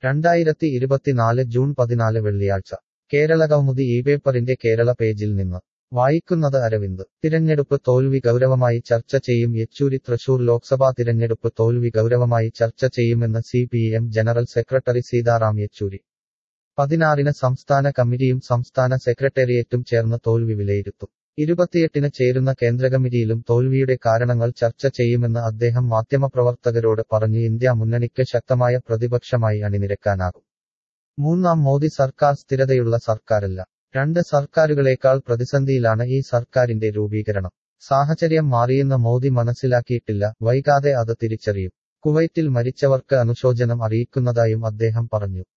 രണ്ടായിരത്തി ഇരുപത്തിനാല് ജൂൺ പതിനാല് വെള്ളിയാഴ്ച കേരളകൗമുദി ഈ പേപ്പറിന്റെ കേരള പേജിൽ നിന്ന് വായിക്കുന്നത് അരവിന്ദ് തിരഞ്ഞെടുപ്പ് തോൽവി ഗൗരവമായി ചർച്ച ചെയ്യും യെച്ചൂരി തൃശൂർ ലോക്സഭാ തിരഞ്ഞെടുപ്പ് തോൽവി ഗൗരവമായി ചർച്ച ചെയ്യുമെന്ന് C P M general secretary Sitaram Yechury പതിനാറിന് സംസ്ഥാന കമ്മിറ്റിയും സംസ്ഥാന സെക്രട്ടേറിയറ്റും ചേർന്ന് തോൽവി വിലയിരുത്തും ഇരുപത്തിയെട്ടിന് ചേരുന്ന കേന്ദ്രകമ്മിറ്റിയിലും തോൽവിയുടെ കാരണങ്ങൾ ചർച്ച ചെയ്യുമെന്ന് അദ്ദേഹം മാധ്യമപ്രവർത്തകരോട് പറഞ്ഞു ഇന്ത്യ മുന്നണിക്ക് ശക്തമായ പ്രതിപക്ഷമായി അണിനിരക്കാനാകും മൂന്നാം മോദി സർക്കാർ സ്ഥിരതയുള്ള സർക്കാരല്ല രണ്ട് സർക്കാരുകളേക്കാൾ പ്രതിസന്ധിയിലാണ് ഈ സർക്കാരിന്റെ രൂപീകരണം സാഹചര്യം മാറിയെന്ന് മോദി മനസ്സിലാക്കിയിട്ടില്ല വൈകാതെ അത് തിരിച്ചറിയും കുവൈറ്റിൽ മരിച്ചവർക്ക് അനുശോചനം അറിയിക്കുന്നതായും അദ്ദേഹം പറഞ്ഞു